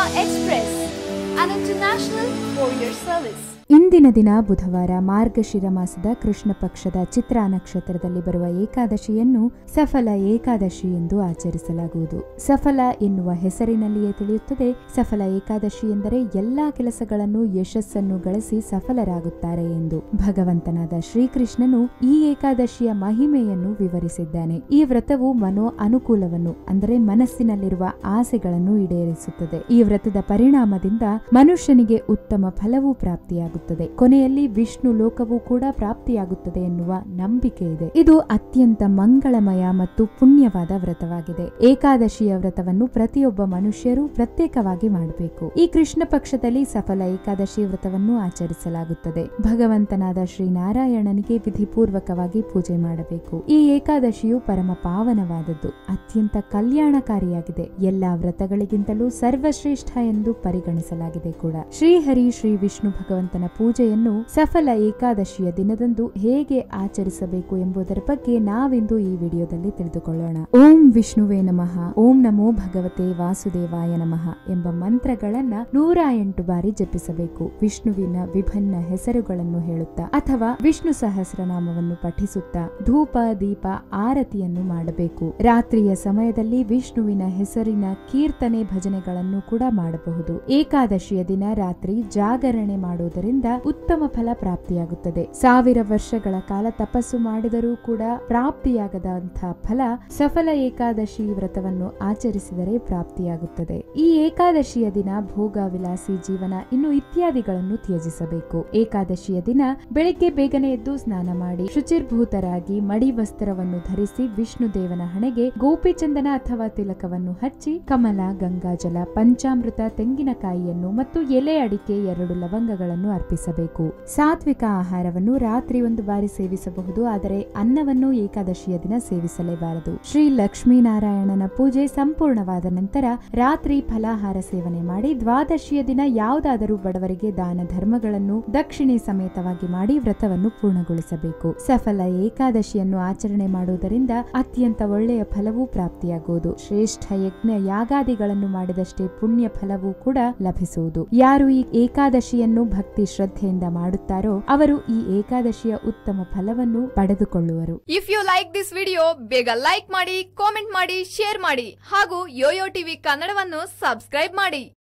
Express, an international courier service. ಇಂದಿನ ದಿನ ಬುಧವಾರ ಮಾರ್ಗಶಿರ ಮಾಸದ ಕೃಷ್ಣ ಪಕ್ಷದ ಚಿತ್ರ ನಕ್ಷತ್ರದಲ್ಲಿ ಬರುವ ಏಕಾದಶಿಯನ್ನು ಸಫಲ ಏಕಾದಶಿ ಎಂದು ಆಚರಿಸಲಾಗುವುದು ಸಫಲ ಎನ್ನುವ ಹೆಸರಿನಲ್ಲಿಯೇ ತಿಳಿಯುತ್ತದೆ ಸಫಲ ಏಕಾದಶಿ ಎಂದರೆ ಎಲ್ಲಾ ಕೆಲಸಗಳನ್ನು ಯಶಸ್ಸನ್ನು ಗಳಿಸಿ ಸಫಲರಾಗುತ್ತಾರೆ ಎಂದು ಭಗವಂತನಾದ ಶ್ರೀಕೃಷ್ಣನು ಈ ಏಕಾದಶಿಯ ಮಹಿಮೆಯನ್ನು ವಿವರಿಸಿದ್ದಾನೆ ಈ ವ್ರತವು ಮನೋ ಅನುಕೂಲವನ್ನು ಅಂದರೆ ಮನಸ್ಸಿನಲ್ಲಿರುವ ಆಸೆಗಳನ್ನು ಈಡೇರಿಸುತ್ತದೆ ಈ ವ್ರತದ ಪರಿಣಾಮದಿಂದ ಮನುಷ್ಯನಿಗೆ ಉತ್ತಮ ಫಲವೂ ಪ್ರಾಪ್ತಿಯಾಗುತ್ತದೆ ಕೊನೆಯಲ್ಲಿ ವಿಷ್ಣು ಲೋಕವೂ ಕೂಡ ಪ್ರಾಪ್ತಿಯಾಗುತ್ತದೆ ಎನ್ನುವ ನಂಬಿಕೆ ಇದೆ ಇದು ಅತ್ಯಂತ ಮಂಗಳಮಯ ಮತ್ತು ಪುಣ್ಯವಾದ ವ್ರತವಾಗಿದೆ ಏಕಾದಶಿಯ ವ್ರತವನ್ನು ಪ್ರತಿಯೊಬ್ಬ ಮನುಷ್ಯರು ಪ್ರತ್ಯೇಕವಾಗಿ ಮಾಡಬೇಕು ಈ ಕೃಷ್ಣ ಪಕ್ಷದಲ್ಲಿ ಸಫಲ ಏಕಾದಶಿ ವ್ರತವನ್ನು ಆಚರಿಸಲಾಗುತ್ತದೆ ಭಗವಂತನಾದ ಶ್ರೀನಾರಾಯಣನಿಗೆ ವಿಧಿಪೂರ್ವಕವಾಗಿ ಪೂಜೆ ಮಾಡಬೇಕು ಈ ಏಕಾದಶಿಯು ಪರಮ ಪಾವನವಾದದ್ದು ಅತ್ಯಂತ ಕಲ್ಯಾಣಕಾರಿಯಾಗಿದೆ ಎಲ್ಲಾ ವ್ರತಗಳಿಗಿಂತಲೂ ಸರ್ವಶ್ರೇಷ್ಠ ಎಂದು ಪರಿಗಣಿಸಲಾಗಿದೆ ಕೂಡ ಶ್ರೀಹರಿ ಶ್ರೀ ವಿಷ್ಣು ಭಗವಂತನ ಪೂಜೆಯನ್ನು ಸಫಲ ಏಕಾದಶಿಯ ದಿನದಂದು ಹೇಗೆ ಆಚರಿಸಬೇಕು ಎಂಬುದರ ಬಗ್ಗೆ ನಾವಿಂದು ಈ ವಿಡಿಯೋದಲ್ಲಿ ತಿಳಿದುಕೊಳ್ಳೋಣ ಓಂ ವಿಷ್ಣುವೇ ನಮಃ ಓಂ ನಮೋ ಭಗವತೆ ವಾಸುದೇವಾಯ ನಮಃ ಎಂಬ ಮಂತ್ರಗಳನ್ನ ನೂರ ಎಂಟು ಬಾರಿ ಜಪಿಸಬೇಕು ವಿಷ್ಣುವಿನ ವಿಭಿನ್ನ ಹೆಸರುಗಳನ್ನು ಹೇಳುತ್ತಾ ಅಥವಾ ವಿಷ್ಣು ಸಹಸ್ರನಾಮವನ್ನು ಪಠಿಸುತ್ತಾ ಧೂಪ ದೀಪ ಆರತಿಯನ್ನು ಮಾಡಬೇಕು ರಾತ್ರಿಯ ಸಮಯದಲ್ಲಿ ವಿಷ್ಣುವಿನ ಹೆಸರಿನ ಕೀರ್ತನೆ ಭಜನೆಗಳನ್ನು ಕೂಡ ಮಾಡಬಹುದು ಏಕಾದಶಿಯ ದಿನ ರಾತ್ರಿ ಜಾಗರಣೆ ಮಾಡುವುದರಿಂದ ಉತ್ತಮ ಫಲ ಪ್ರಾಪ್ತಿಯಾಗುತ್ತದೆ ಸಾವಿರ ವರ್ಷಗಳ ಕಾಲ ತಪಸ್ಸು ಮಾಡಿದರೂ ಕೂಡ ಪ್ರಾಪ್ತಿಯಾಗದಂತಹ ಫಲ ಸಫಲ ಏಕಾದಶಿ ವ್ರತವನ್ನು ಆಚರಿಸಿದರೆ ಪ್ರಾಪ್ತಿಯಾಗುತ್ತದೆ ಈ ಏಕಾದಶಿಯ ದಿನ ಭೋಗ ವಿಲಾಸಿ ಜೀವನ ಇನ್ನು ಇತ್ಯಾದಿಗಳನ್ನು ತ್ಯಜಿಸಬೇಕು ಏಕಾದಶಿಯ ದಿನ ಬೆಳಿಗ್ಗೆ ಬೇಗನೆ ಎದ್ದು ಸ್ನಾನ ಮಾಡಿ ಶುಚಿರ್ಭೂತರಾಗಿ ಮಡಿ ವಸ್ತ್ರವನ್ನು ಧರಿಸಿ ವಿಷ್ಣು ದೇವನ ಹಣೆಗೆ ಗೋಪಿಚಂದನ ಅಥವಾ ತಿಲಕವನ್ನು ಹಚ್ಚಿ ಕಮಲ ಗಂಗಾಜಲ ಪಂಚಾಮೃತ ತೆಂಗಿನಕಾಯಿಯನ್ನು ಮತ್ತು ಎಲೆ ಅಡಿಕೆ ಎರಡು ಲವಂಗಗಳನ್ನು ಅರ್ಪಿಸಬೇಕು ಸಾತ್ವಿಕ ಆಹಾರವನ್ನು ರಾತ್ರಿ ಒಂದು ಬಾರಿ ಸೇವಿಸಬಹುದು ಆದರೆ ಅನ್ನವನ್ನು ಏಕಾದಶಿಯ ದಿನ ಸೇವಿಸಲೇಬಾರದು ಶ್ರೀ ಲಕ್ಷ್ಮೀನಾರಾಯಣನ ಪೂಜೆ ಸಂಪೂರ್ಣವಾದ ನಂತರ ರಾತ್ರಿ ಫಲಾಹಾರ ಸೇವನೆ ಮಾಡಿ ದ್ವಾದಶಿಯ ದಿನ ಯಾವುದಾದರೂ ಬಡವರಿಗೆ ದಾನ ಧರ್ಮಗಳನ್ನು ದಕ್ಷಿಣೆ ಸಮೇತವಾಗಿ ಮಾಡಿ ವ್ರತವನ್ನು ಪೂರ್ಣಗೊಳಿಸಬೇಕು ಸಫಲ ಏಕಾದಶಿಯನ್ನು ಆಚರಣೆ ಮಾಡುವುದರಿಂದ ಅತ್ಯಂತ ಒಳ್ಳೆಯ ಫಲವೂ ಪ್ರಾಪ್ತಿಯಾಗುವುದು ಶ್ರೇಷ್ಠ ಯಜ್ಞ ಯಾಗಾದಿಗಳನ್ನು ಮಾಡಿದಷ್ಟೇ ಪುಣ್ಯ ಫಲವೂ ಕೂಡ ಲಭಿಸುವುದು ಯಾರು ಈ ಏಕಾದಶಿಯನ್ನು ಭಕ್ತಿ ಶ್ರದ್ಧೆಯಿಂದ ಮಾಡುತ್ತಾರೋ ಅವರು ಈ ಏಕಾದಶಿಯ ಉತ್ತಮ ಫಲವನ್ನು ಪಡೆದುಕೊಳ್ಳುವರು if you like this video ಬೇಗ ಲೈಕ್ ಮಾಡಿ ಕಾಮೆಂಟ್ ಮಾಡಿ ಶೇರ್ ಮಾಡಿ ಹಾಗೂ ಯೋಯೋ ಟಿವಿ ಕನ್ನಡವನ್ನು ಸಬ್ಸ್ಕ್ರೈಬ್ ಮಾಡಿ